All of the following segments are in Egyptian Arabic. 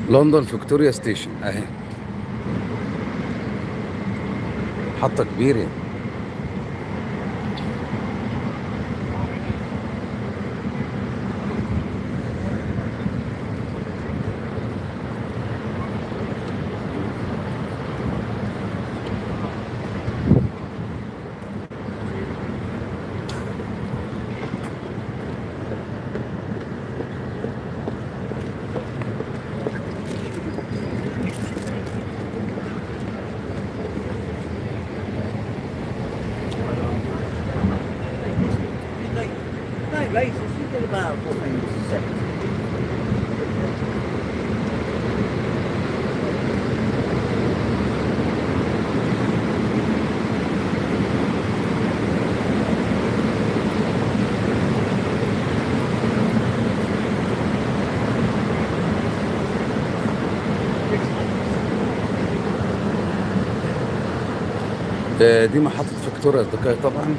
لندن فيكتوريا ستيشن اهي محطة كبيرة No races, you did about what things seven. آه، دي محطة فيكتوريا الذكية طبعا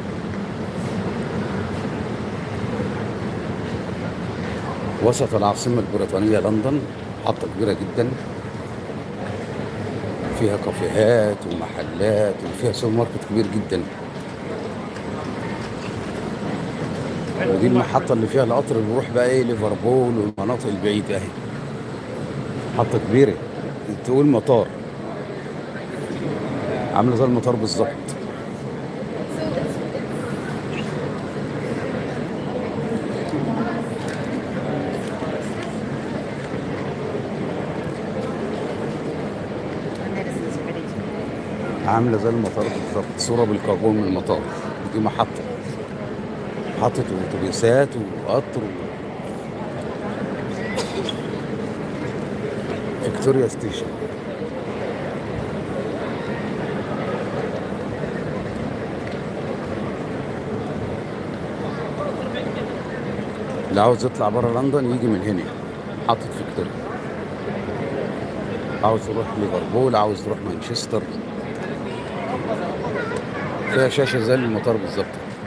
وسط العاصمة البريطانية لندن محطة كبيرة جدا فيها كافيهات ومحلات وفيها سوبر ماركت كبير جدا ودي المحطة اللي فيها القطر اللي بيروح بقى ايه ليفربول والمناطق البعيدة اهي محطة كبيرة تقول مطار عاملة زي المطار بالظبط medicines ready to عاملة زي المطار بالظبط صورة بالكربون من المطار دي محطة محطة أتوبيسات وقطر و... فيكتوريا ستيشن اللي عاوز يطلع بره لندن يجي من هنا محطة فيكتوريا عاوز تروح ليفربول عاوز تروح مانشستر فيها شاشة زي المطار بالظبط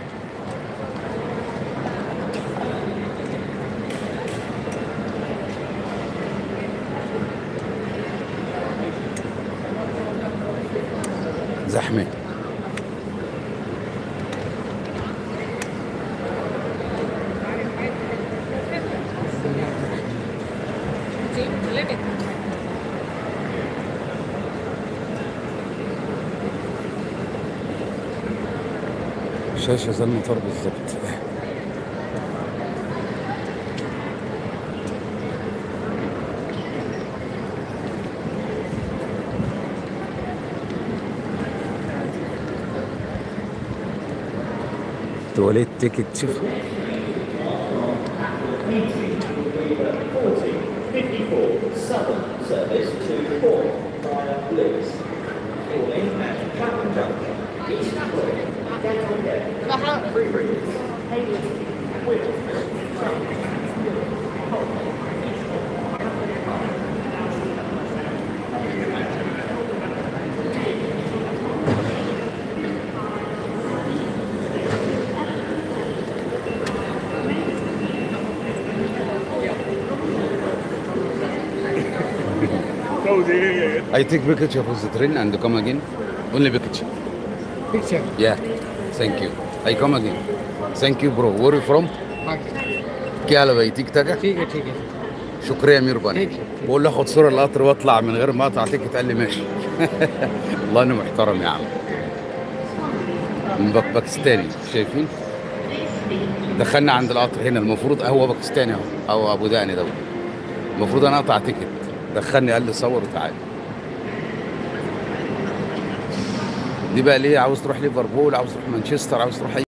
زحمة شاشة زي المطار بالظبط تواليت تيكت شوف 54 Southern service to Port via Lewis. Calling at Clapham Junction, East West, Gatwick, Three Bridges, Hayden, Whittle, I take picture of the train and come again. Only picture. Picture. Yeah. Thank you. I come again. Thank you bro. Where you from? क्या हाल है भाई ठीक ठाक है ठीक है ठीक है شكرا يا ميرباني ठीक है بقول له اخد صوره القطر واطلع من غير ما اقطع تيكت قال لي ماشي والله انه محترم يا عم من باك باكستاني شايفين دخلنا عند القطر هنا المفروض هو باكستاني اهو او ابو داني ده المفروض انا اقطع تيكت دخلني قال لي صور وتعالى دي بقى ليه عاوز تروح ليفربول عاوز تروح مانشستر عاوز تروح أي